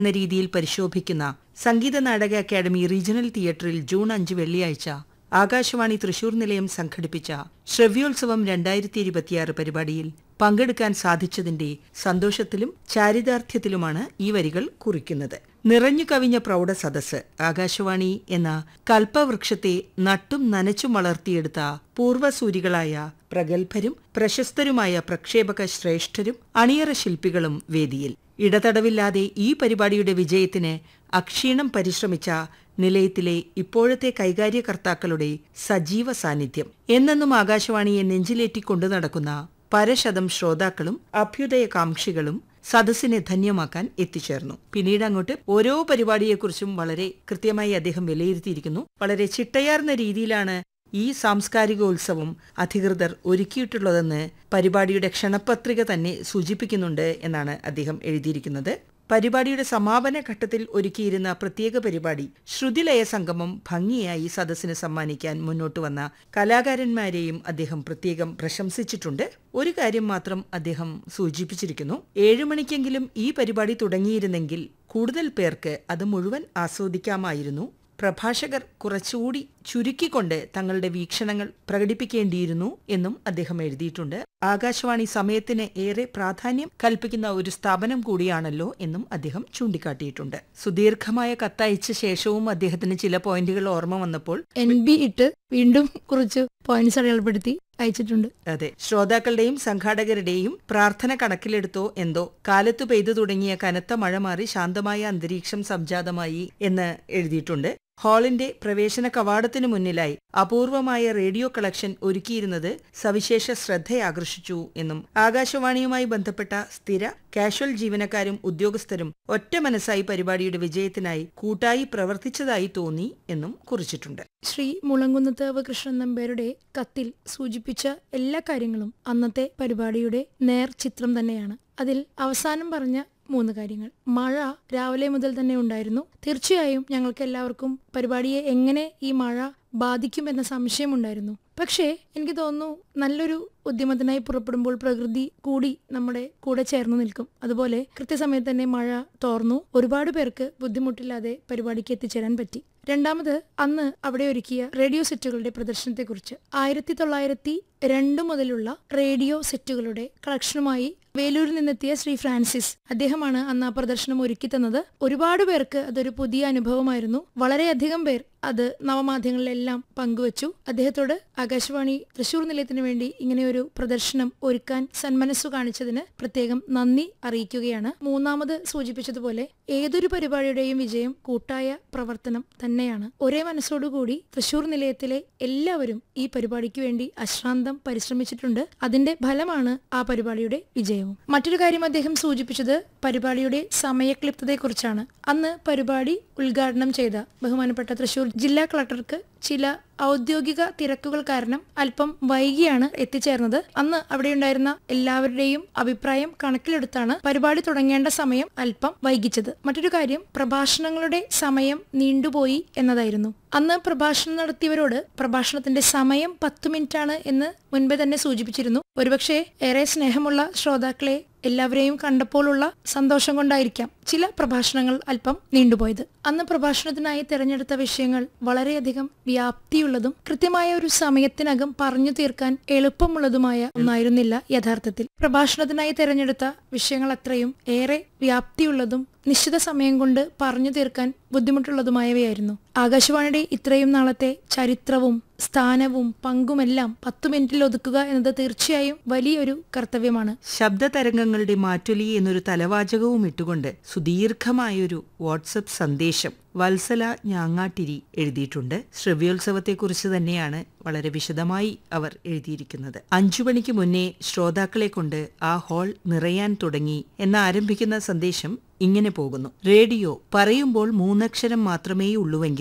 എന്ന രീതിയിൽ പരിശോഭിക്കുന്ന സംഗീത നാടക അക്കാദമി റീജിയണൽ തിയേറ്ററിൽ ജൂൺ അഞ്ച് വെള്ളിയാഴ്ച ആകാശവാണി തൃശൂർ നിലയം സംഘടിപ്പിച്ച ശ്രവ്യോത്സവം രണ്ടായിരത്തി ഇരുപത്തിയാറ് പരിപാടിയിൽ പങ്കെടുക്കാൻ സാധിച്ചതിന്റെ സന്തോഷത്തിലും ചാരിതാർത്ഥ്യത്തിലുമാണ് ഈ വരികൾ കുറിക്കുന്നത് നിറഞ്ഞു കവിഞ്ഞ പ്രൗഢ സദസ്സ് ആകാശവാണി എന്ന കൽപ്പവൃക്ഷത്തെ നട്ടും നനച്ചും വളർത്തിയെടുത്ത പൂർവ്വസൂരികളായ പ്രഗത്ഭരും പ്രശസ്തരുമായ പ്രക്ഷേപക ശ്രേഷ്ഠരും അണിയറ ശില്പികളും വേദിയിൽ ഇടതടവില്ലാതെ ഈ പരിപാടിയുടെ വിജയത്തിന് അക്ഷീണം പരിശ്രമിച്ച നിലയത്തിലെ ഇപ്പോഴത്തെ കൈകാര്യകർത്താക്കളുടെ സജീവ സാന്നിധ്യം എന്നെന്നും ആകാശവാണിയെ നെഞ്ചിലേറ്റിക്കൊണ്ടു നടക്കുന്ന പരശതം ശ്രോതാക്കളും അഭ്യുദയകാംക്ഷികളും സദസ്സിനെ ധന്യമാക്കാൻ എത്തിച്ചേർന്നു പിന്നീട് അങ്ങോട്ട് ഓരോ പരിപാടിയെക്കുറിച്ചും വളരെ കൃത്യമായി അദ്ദേഹം വിലയിരുത്തിയിരിക്കുന്നു വളരെ ചിട്ടയാർന്ന രീതിയിലാണ് ഈ സാംസ്കാരികോത്സവം അധികൃതർ ഒരുക്കിയിട്ടുള്ളതെന്ന് പരിപാടിയുടെ ക്ഷണപത്രിക തന്നെ സൂചിപ്പിക്കുന്നുണ്ട് എന്നാണ് അദ്ദേഹം എഴുതിയിരിക്കുന്നത് പരിപാടിയുടെ സമാപന ഘട്ടത്തിൽ ഒരുക്കിയിരുന്ന പ്രത്യേക പരിപാടി ശ്രുതിലയ സംഗമം ഭംഗിയായി സദസ്സിന് സമ്മാനിക്കാൻ മുന്നോട്ട് വന്ന കലാകാരന്മാരെയും അദ്ദേഹം പ്രത്യേകം പ്രശംസിച്ചിട്ടുണ്ട് ഒരു കാര്യം മാത്രം അദ്ദേഹം സൂചിപ്പിച്ചിരിക്കുന്നു ഏഴു മണിക്കെങ്കിലും ഈ പരിപാടി തുടങ്ങിയിരുന്നെങ്കിൽ കൂടുതൽ പേർക്ക് അത് മുഴുവൻ ആസ്വദിക്കാമായിരുന്നു പ്രഭാഷകർ കുറച്ചുകൂടി ചുരുക്കിക്കൊണ്ട് തങ്ങളുടെ വീക്ഷണങ്ങൾ പ്രകടിപ്പിക്കേണ്ടിയിരുന്നു എന്നും അദ്ദേഹം എഴുതിയിട്ടുണ്ട് ആകാശവാണി സമയത്തിന് ഏറെ പ്രാധാന്യം കൽപ്പിക്കുന്ന ഒരു സ്ഥാപനം കൂടിയാണല്ലോ എന്നും അദ്ദേഹം ചൂണ്ടിക്കാട്ടിയിട്ടുണ്ട് സുദീർഘമായ കത്തയച്ച ശേഷവും അദ്ദേഹത്തിന് ചില പോയിന്റുകൾ ഓർമ്മ വന്നപ്പോൾ എൻ ബി ഇട്ട് വീണ്ടും കുറച്ച് പോയിന്റ്സ് അടയാളപ്പെടുത്തി അയച്ചിട്ടുണ്ട് അതെ ശ്രോതാക്കളുടെയും സംഘാടകരുടെയും പ്രാർത്ഥന കണക്കിലെടുത്തോ എന്തോ കാലത്തു പെയ്തു തുടങ്ങിയ കനത്ത മഴ മാറി ശാന്തമായ അന്തരീക്ഷം സംജാതമായി എന്ന് എഴുതിയിട്ടുണ്ട് ഹാളിന്റെ പ്രവേശന കവാടത്തിനു മുന്നിലായി അപൂർവമായ റേഡിയോ കളക്ഷൻ ഒരുക്കിയിരുന്നത് സവിശേഷ ശ്രദ്ധയാകർഷിച്ചു എന്നും ആകാശവാണിയുമായി ബന്ധപ്പെട്ട സ്ഥിര കാഷ്വൽ ജീവനക്കാരും ഉദ്യോഗസ്ഥരും ഒറ്റ മനസ്സായി പരിപാടിയുടെ വിജയത്തിനായി കൂട്ടായി പ്രവർത്തിച്ചതായി തോന്നി എന്നും കുറിച്ചിട്ടുണ്ട് ശ്രീ മുളങ്കുന്നത്ത് കൃഷ്ണൻ നമ്പേരുടെ കത്തിൽ സൂചിപ്പിച്ച എല്ലാ കാര്യങ്ങളും അന്നത്തെ പരിപാടിയുടെ നേർ ചിത്രം തന്നെയാണ് അതിൽ അവസാനം പറഞ്ഞ മൂന്ന് കാര്യങ്ങൾ മഴ രാവിലെ മുതൽ തന്നെ ഉണ്ടായിരുന്നു തീർച്ചയായും ഞങ്ങൾക്ക് എല്ലാവർക്കും പരിപാടിയെ എങ്ങനെ ഈ മഴ ബാധിക്കുമെന്ന സംശയമുണ്ടായിരുന്നു പക്ഷേ എനിക്ക് തോന്നുന്നു നല്ലൊരു ഉദ്യമത്തിനായി പുറപ്പെടുമ്പോൾ പ്രകൃതി കൂടി നമ്മുടെ കൂടെ ചേർന്ന് നിൽക്കും അതുപോലെ കൃത്യസമയത്ത് തന്നെ മഴ തോർന്നു ഒരുപാട് പേർക്ക് ബുദ്ധിമുട്ടില്ലാതെ പരിപാടിക്ക് എത്തിച്ചേരാൻ പറ്റി രണ്ടാമത് അന്ന് അവിടെ ഒരുക്കിയ റേഡിയോ സെറ്റുകളുടെ പ്രദർശനത്തെക്കുറിച്ച് ആയിരത്തി തൊള്ളായിരത്തി രണ്ട് മുതലുള്ള റേഡിയോ സെറ്റുകളുടെ കളക്ഷനുമായി വേലൂരിൽ നിന്നെത്തിയ ശ്രീ ഫ്രാൻസിസ് അദ്ദേഹമാണ് അന്ന് ആ പ്രദർശനം ഒരുക്കി തന്നത് ഒരുപാട് പേർക്ക് അതൊരു പുതിയ അനുഭവമായിരുന്നു വളരെയധികം പേർ അത് നവമാധ്യമങ്ങളിലെല്ലാം പങ്കുവച്ചു അദ്ദേഹത്തോട് ആകാശവാണി തൃശൂർ നിലയത്തിന് വേണ്ടി ഇങ്ങനെയൊരു പ്രദർശനം ഒരുക്കാൻ സന്മനസ്സു കാണിച്ചതിന് പ്രത്യേകം നന്ദി അറിയിക്കുകയാണ് മൂന്നാമത് സൂചിപ്പിച്ചതുപോലെ ഏതൊരു പരിപാടിയുടെയും വിജയം കൂട്ടായ പ്രവർത്തനം തന്നെയാണ് ഒരേ മനസ്സോടുകൂടി തൃശൂർ നിലയത്തിലെ എല്ലാവരും ഈ പരിപാടിക്ക് വേണ്ടി അശ്രാന്തം പരിശ്രമിച്ചിട്ടുണ്ട് അതിന്റെ ഫലമാണ് ആ പരിപാടിയുടെ വിജയവും മറ്റൊരു കാര്യം അദ്ദേഹം സൂചിപ്പിച്ചത് പരിപാടിയുടെ സമയക്ലിപ്തതയെക്കുറിച്ചാണ് അന്ന് പരിപാടി ഉദ്ഘാടനം ചെയ്ത ബഹുമാനപ്പെട്ട തൃശൂർ ജില്ലാ കളക്ടർക്ക് ചില ഔദ്യോഗിക തിരക്കുകൾ കാരണം അല്പം വൈകിയാണ് എത്തിച്ചേർന്നത് അന്ന് അവിടെയുണ്ടായിരുന്ന എല്ലാവരുടെയും അഭിപ്രായം കണക്കിലെടുത്താണ് പരിപാടി തുടങ്ങേണ്ട സമയം അല്പം വൈകിച്ചത് മറ്റൊരു കാര്യം പ്രഭാഷണങ്ങളുടെ സമയം നീണ്ടുപോയി എന്നതായിരുന്നു അന്ന് പ്രഭാഷണം നടത്തിയവരോട് പ്രഭാഷണത്തിന്റെ സമയം പത്ത് മിനിറ്റ് ആണ് എന്ന് മുൻപേ തന്നെ സൂചിപ്പിച്ചിരുന്നു ഒരുപക്ഷെ ഏറെ സ്നേഹമുള്ള ശ്രോതാക്കളെ എല്ലാവരെയും കണ്ടപ്പോഴുള്ള സന്തോഷം കൊണ്ടായിരിക്കാം ചില പ്രഭാഷണങ്ങൾ അല്പം നീണ്ടുപോയത് അന്ന് പ്രഭാഷണത്തിനായി തിരഞ്ഞെടുത്ത വിഷയങ്ങൾ വളരെയധികം വ്യാപ്തിയുള്ളതും കൃത്യമായ ഒരു സമയത്തിനകം പറഞ്ഞു തീർക്കാൻ എളുപ്പമുള്ളതുമായ ഒന്നായിരുന്നില്ല യഥാർത്ഥത്തിൽ പ്രഭാഷണത്തിനായി തിരഞ്ഞെടുത്ത വിഷയങ്ങൾ അത്രയും ഏറെ വ്യാപ്തിയുള്ളതും നിശ്ചിത സമയം കൊണ്ട് പറഞ്ഞു തീർക്കാൻ ബുദ്ധിമുട്ടുള്ളതുമായവയായിരുന്നു ആകാശവാണിയുടെ ഇത്രയും നാളത്തെ ചരിത്രവും സ്ഥാനവും പങ്കുമെല്ലാം പത്തു മിനിറ്റിൽ ഒതുക്കുക എന്നത് തീർച്ചയായും വലിയൊരു കർത്തവ്യമാണ് ശബ്ദതരംഗങ്ങളുടെ മാറ്റൊലി എന്നൊരു തലവാചകവും ഇട്ടുകൊണ്ട് സുദീർഘമായൊരു വാട്സപ്പ് സന്ദേശം വത്സല ഞാങ്ങാട്ടിരി എഴുതിയിട്ടുണ്ട് ശ്രവ്യോത്സവത്തെക്കുറിച്ച് തന്നെയാണ് വളരെ വിശദമായി അവർ എഴുതിയിരിക്കുന്നത് അഞ്ചു മണിക്ക് മുന്നേ ശ്രോതാക്കളെ കൊണ്ട് ആ ഹാൾ നിറയാൻ തുടങ്ങി എന്ന് ആരംഭിക്കുന്ന സന്ദേശം ഇങ്ങനെ പോകുന്നു റേഡിയോ പറയുമ്പോൾ മൂന്നക്ഷരം മാത്രമേ ഉള്ളുവെങ്കിലും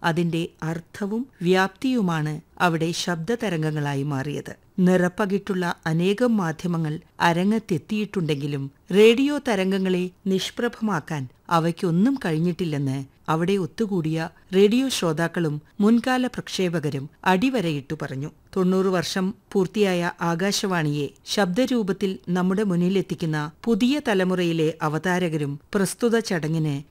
അതിന്റെ അർത്ഥവും വ്യാപ്തിയുമാണ് അവിടെ ശബ്ദതരംഗങ്ങളായി മാറിയത് നിറപ്പകിട്ടുള്ള അനേകം മാധ്യമങ്ങൾ അരങ്ങത്തെത്തിയിട്ടുണ്ടെങ്കിലും റേഡിയോ തരംഗങ്ങളെ നിഷ്പ്രഭമാക്കാൻ അവയ്ക്കൊന്നും കഴിഞ്ഞിട്ടില്ലെന്ന് അവിടെ ഒത്തുകൂടിയ റേഡിയോ ശ്രോതാക്കളും മുൻകാല പ്രക്ഷേപകരും അടിവരയിട്ടു പറഞ്ഞു തൊണ്ണൂറ് വർഷം പൂർത്തിയായ ആകാശവാണിയെ ശബ്ദരൂപത്തിൽ നമ്മുടെ മുന്നിലെത്തിക്കുന്ന പുതിയ തലമുറയിലെ അവതാരകരും പ്രസ്തുത ചടങ്ങിന്